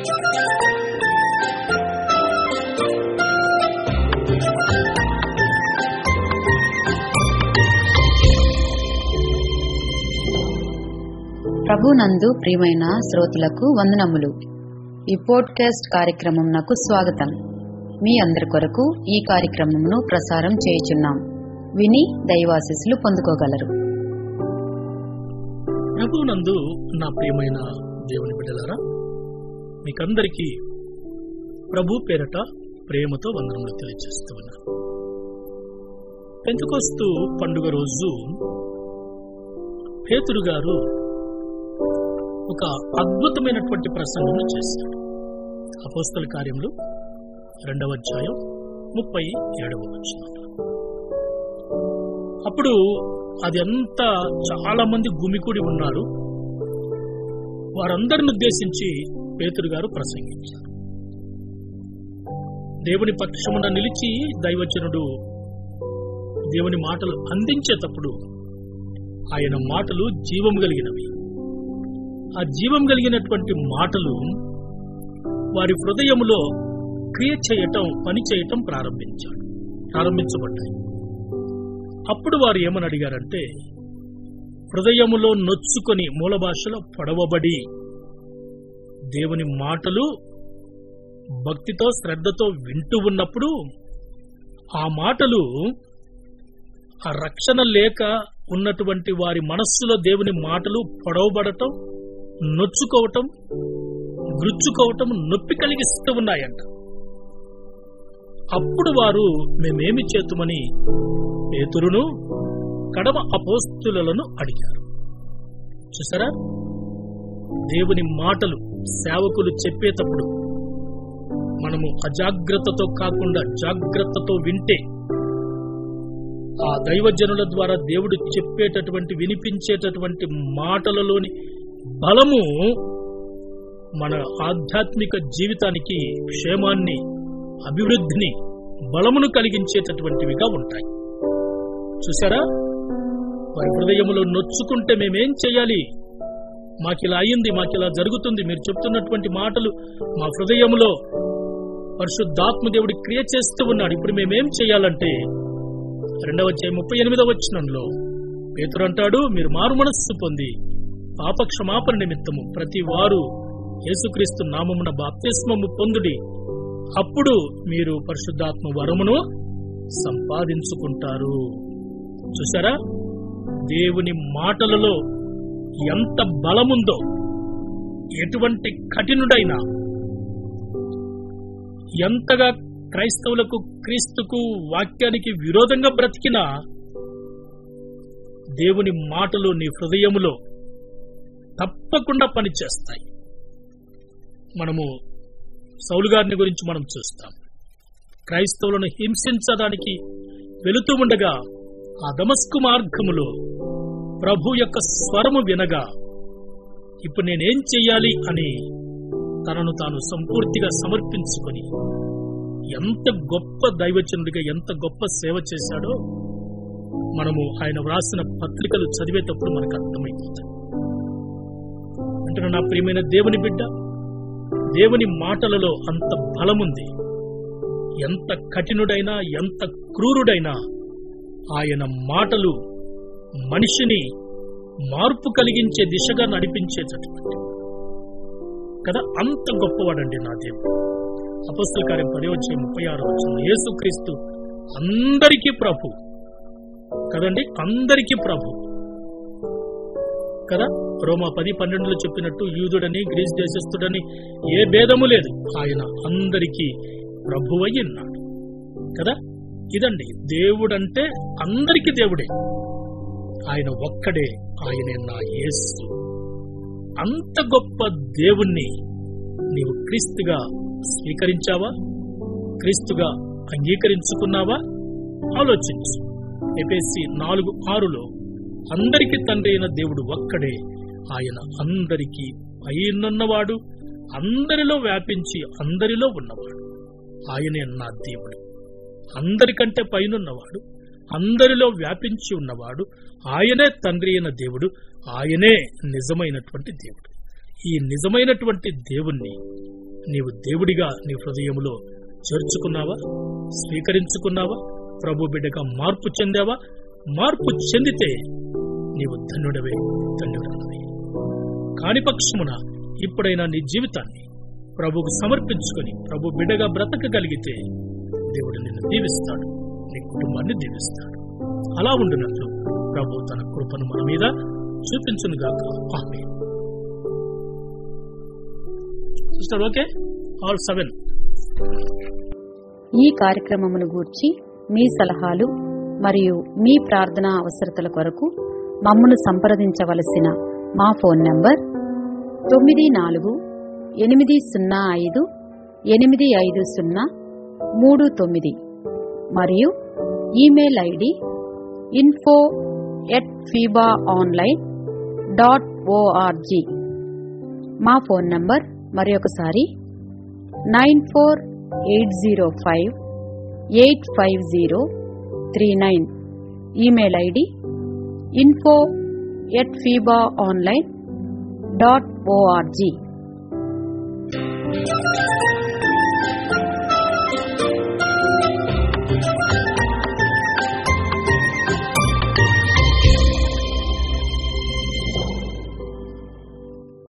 ప్రభునందు ప్రియమైన శ్రోతలకు వందనములు ఈ పోడ్కాస్ట్ కార్యక్రమంనకు స్వాగతం మీ అందరి కొరకు ఈ కార్యక్రమమును ప్రసారం చేయుచున్నాం విని దైవాశీస్సులు పొందుకోగలరు ప్రభునందు నా ప్రియమైన దేవుని బిడ్డలారా మీకందరికీ ప్రభు పేరట ప్రేమతో వందనములు తెలియజేస్తూ ఉన్నాను పెంచుకొస్తూ పండుగ రోజు పేతురు గారు ఒక అద్భుతమైనటువంటి ప్రసంగం చేశాడు అపోస్తల కార్యములు రెండవ అధ్యాయం ముప్పై ఏడవ వచనంలో అప్పుడు అది అంతా చాలా మంది గుమికూడి ఉన్నారు వారందరిని ఉద్దేశించి పేతురు గారు ప్రసంగించారు దేవుని పక్షమున నిలిచి దైవచనుడు దేవుని మాటలు అందించేటప్పుడు ఆయన మాటలు జీవం కలిగినవి ఆ జీవం కలిగినటువంటి మాటలు వారి హృదయములో క్రియ చేయటం పని చేయటం ప్రారంభించాడు ప్రారంభించబడ్డాయి అప్పుడు వారు ఏమని అడిగారంటే హృదయములో నొచ్చుకొని మూల భాషలో పొడవబడి దేవుని మాటలు భక్తితో శ్రద్ధతో వింటూ ఉన్నప్పుడు ఆ మాటలు ఆ రక్షణ లేక ఉన్నటువంటి వారి మనస్సులో దేవుని మాటలు పొడవబడటం నొచ్చుకోవటం గుచ్చుకోవటం నొప్పి కలిగిస్తూ ఉన్నాయంట అప్పుడు వారు మేమేమి చేతుమని పేతురును కడమ అపోస్తులను అడిగారు చూసారా దేవుని మాటలు సేవకులు చెప్పేటప్పుడు మనము అజాగ్రత్తతో కాకుండా జాగ్రత్తతో వింటే ఆ దైవజనుల ద్వారా దేవుడు చెప్పేటటువంటి వినిపించేటటువంటి మాటలలోని బలము మన ఆధ్యాత్మిక జీవితానికి క్షేమాన్ని అభివృద్ధిని బలమును కలిగించేటటువంటివిగా ఉంటాయి చూసారా వారి హృదయములో నొచ్చుకుంటే మేమేం చేయాలి మాకిలా అయింది మాకిలా జరుగుతుంది మీరు చెప్తున్నటువంటి మాటలు మా హృదయములో పరిశుద్ధాత్మ దేవుడి క్రియ చేస్తూ ఉన్నాడు ఇప్పుడు మేమేం చేయాలంటే రెండవ అధ్యాయం ముప్పై ఎనిమిదవ వచనంలో పేతురు అంటాడు మీరు మారు మనస్సు పొంది పాపక్షమాపణ నిమిత్తము ప్రతి వారు యేసుక్రీస్తు నామమున బాప్తిస్మము పొందుడి అప్పుడు మీరు పరిశుద్ధాత్మ వరమును సంపాదించుకుంటారు చూసారా దేవుని మాటలలో ఎంత బలముందో ఎటువంటి కఠినుడైనా ఎంతగా క్రైస్తవులకు క్రీస్తుకు వాక్యానికి విరోధంగా బ్రతికినా దేవుని మాటలు నీ హృదయములో తప్పకుండా పనిచేస్తాయి మనము సౌలు గారిని గురించి మనం చూస్తాం క్రైస్తవులను హింసించడానికి వెళుతూ ఉండగా ఆ దమస్కు మార్గములో ప్రభు యొక్క స్వరము వినగా ఇప్పుడు నేనేం చెయ్యాలి అని తనను తాను సంపూర్తిగా సమర్పించుకొని ఎంత గొప్ప దైవచనుడిగా ఎంత గొప్ప సేవ చేశాడో మనము ఆయన వ్రాసిన పత్రికలు చదివేటప్పుడు మనకు అర్థమైపోతుంది అంటే నా ప్రియమైన దేవుని బిడ్డ దేవుని మాటలలో అంత బలముంది ఎంత కఠినుడైనా ఎంత క్రూరుడైనా ఆయన మాటలు మనిషిని మార్పు కలిగించే దిశగా నడిపించేటటువంటి కదా అంత గొప్పవాడండి నా దేవుడు అపస్తుల కార్యం పదే వచ్చే ముప్పై ఆరు వచ్చిన యేసుక్రీస్తు అందరికీ ప్రభు కదండి అందరికీ ప్రభు కదా రోమా పది పన్నెండులో చెప్పినట్టు యూదుడని గ్రీస్ దేశస్థుడని ఏ భేదము లేదు ఆయన అందరికీ ప్రభువై ఉన్నాడు కదా ఇదండి దేవుడంటే అందరికీ దేవుడే ఆయన ఒక్కడే ఆయనే నా యేసు అంత గొప్ప దేవుణ్ణి నీవు క్రీస్తుగా స్వీకరించావా క్రీస్తుగా అంగీకరించుకున్నావా ఆలోచించు ఎపిఎస్సి నాలుగు ఆరులో అందరికి తండ్రి అయిన దేవుడు ఒక్కడే ఆయన అందరికీ పైనున్నవాడు అందరిలో వ్యాపించి అందరిలో ఉన్నవాడు ఆయనే నా దేవుడు అందరికంటే పైనున్నవాడు అందరిలో వ్యాపించి ఉన్నవాడు ఆయనే తండ్రి అయిన దేవుడు ఆయనే నిజమైనటువంటి దేవుడు ఈ నిజమైనటువంటి దేవుణ్ణి నీవు దేవుడిగా నీ హృదయములో చేర్చుకున్నావా స్వీకరించుకున్నావా ప్రభు బిడ్డగా మార్పు చెందావా మార్పు చెందితే నీవు ధన్యుడవే ధన్యుడన్నది కాని పక్షమున ఇప్పుడైనా నీ జీవితాన్ని ప్రభువుకు సమర్పించుకొని ప్రభు బిడ్డగా బ్రతకగలిగితే దేవుడు నిన్ను దీవిస్తాడు నీ కుటుంబాన్ని దీవిస్తాడు అలా ఉండినట్లు ప్రభు తన కృపను మన మీద చూపించునుగాక ఆమె సిస్టర్ ఓకే ఆల్ సెవెన్ ఈ కార్యక్రమమును గూర్చి మీ సలహాలు మరియు మీ ప్రార్థనా అవసరతల కొరకు మమ్మను సంప్రదించవలసిన మా ఫోన్ నంబర్ తొమ్మిది నాలుగు ఎనిమిది సున్నా ఐదు ఎనిమిది ఐదు సున్నా మూడు తొమ్మిది మరియు email ID info at Feba online dot ORG మా ఫోన్ నంబర్ మరి ఒకసారి nine four eight zero five eight five zero three nine email ID info at Feba online dot ORG